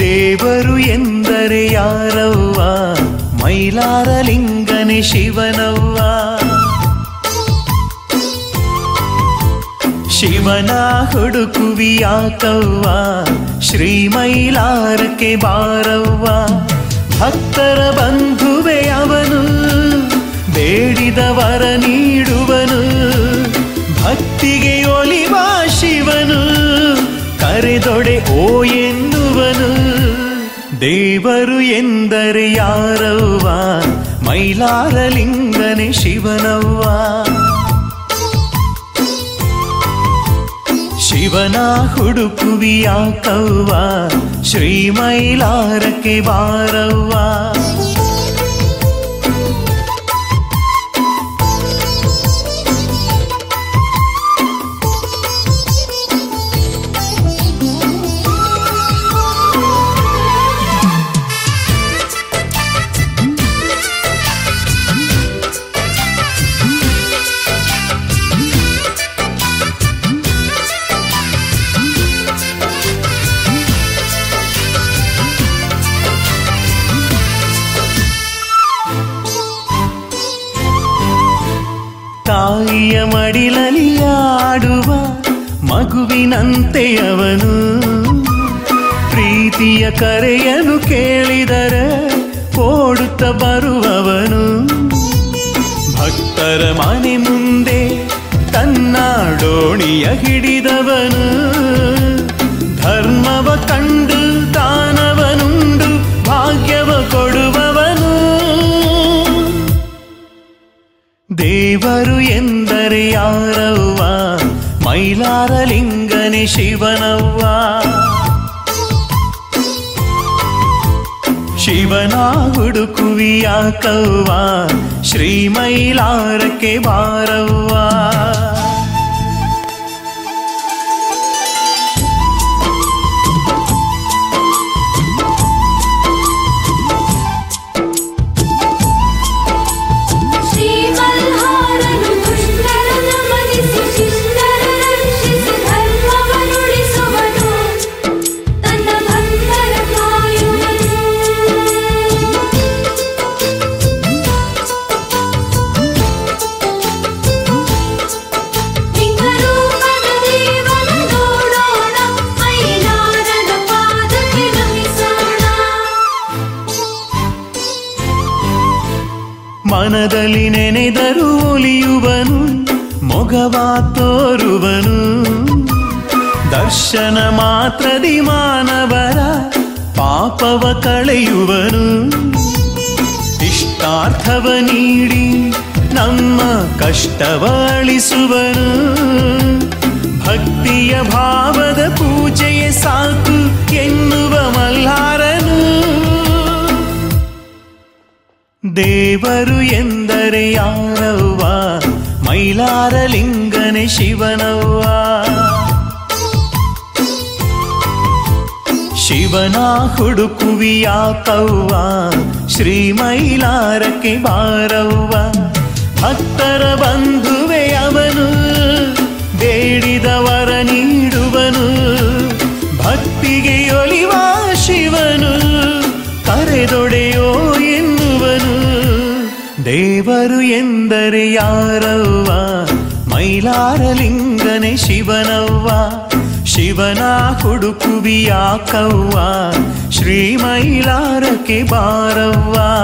ದೇವರು ಎಂದರೆ ಯಾರವ್ವ ಮೈಲಾರಲಿಂಗನೆ ಶಿವನವ್ವ ಶಿವನ ಹುಡುಕುವಿ ಯಾಕವ್ವ ಶ್ರೀ ಮೈಲಾರಕ್ಕೆ ಬಾರವ್ವ ಭಕ್ತರ ಬಂಧುವೆ ಅವನು ಬೇಡಿದವರ ನೀಡುವನು ಭಕ್ತಿಗೆ ಒಲಿವ ಶಿವನು ಕರೆದೊಡೆ ಓ ಎನ್ನುವನು ದೇವರು ಎಂದರೆ ಯಾರವ್ವ ಮೈಲಾರಲಿಂಗನೆ ಶಿವನವ್ವ ಶಿವನ ಹುಡುಕುವಿ ಯಾಕವ್ವ ಶ್ರೀ ಮೈಲಾರಕ್ಕೆ ಬಾರವ್ವ ತಾಯಿಯ ಮಡಿಲಲ್ಲಿ ಆಡುವ ಮಗುವಿನಂತೆ ಅವನು ಪ್ರೀತಿಯ ಕರೆಯನ್ನು ಕೇಳಿದರೆ ಓಡುತ್ತ ಬರುವವನು ಭಕ್ತರ ಮನೆ ಮುಂದೆ ತನ್ನ ಡೋಣಿಯ ಹಿಡಿದವನು ಧರ್ಮವ ಕಂಡು ದಾನವನುಂಡು ಭಾಗ್ಯವ ಕೊಡುವವನು ದೇವರು ಎಂದರೆ ಯಾರವ್ವ ಮೈಲಾರಲಿಂಗನೆ ಶಿವನವ್ವ ಶಿವನ ಹುಡುಕುವಿ ಯಾಕವ್ವ ಶ್ರೀ ಮೈಲಾರಕ್ಕೆ ಬಾರವ್ವ ಶ್ರೀಮಲ್ಹಾರನು ದುಷ್ಟರನ ಮನಿಸಿ ಶಿಷ್ಟರ ರಕ್ಷಿಸಿ ಧರ್ಮವನುಳಿಸುವನು ತನ್ನ ಭಕ್ತರ ಕಾಯುವನು ಲಿಂಗರೂಪದ ದೇವನ ನೋಡೋಣ ಮೈಲಾರನ ಪಾದಕ್ಕೆ ನಮಿಸೋಣ ಮನದಲ್ಲಿ ನೆನೆದರೂ ಒಲಿಯುವನು ಮೊಗವ ತೋರುವನು ದರ್ಶನ ಮಾತ್ರದಿ ಮಾನವರ ಪಾಪವ ಕಳೆಯುವನು ಇಷ್ಟಾರ್ಥವ ನೀಡಿ ನಮ್ಮ ಕಷ್ಟವ ಅಳಿಸುವನು ಭಕ್ತಿಯ ಭಾವದ ಪೂಜೆಯೇ ಸಾಕು ಎನ್ನುವ ಮಲ್ಹಾರನು ದೇವರು ಎಂದರೆ ಯಾರವ್ವ ಮೈಲಾರಲಿಂಗನೆ ಶಿವನವ್ವ ಶಿವನ ಹುಡುಕುವಿ ಯಾಕವ್ವ ಶ್ರೀ ಮೈಲಾರಕ್ಕೆ ಬಾರವ್ವ ಭಕ್ತರ ಬಂಧುವೆ ಅವನು ಬೇಡಿದವರ ನೀಡುವನು ಭಕ್ತಿಗೆ ಒಲಿವ ಶಿವನು ಕರೆದೊಡೆಯೋ ಎನ್ನುವನು ದೇವರು ಎಂದರೆ ಯಾರವ್ವ ಮೈಲಾರಲಿಂಗನೆ ಶಿವನವ್ವ ಶಿವನ ಹುಡುಕುವಿ ಯಾಕವ್ವ ಶ್ರೀ ಮೈಲಾರಕ್ಕೆ ಬಾರವ್ವ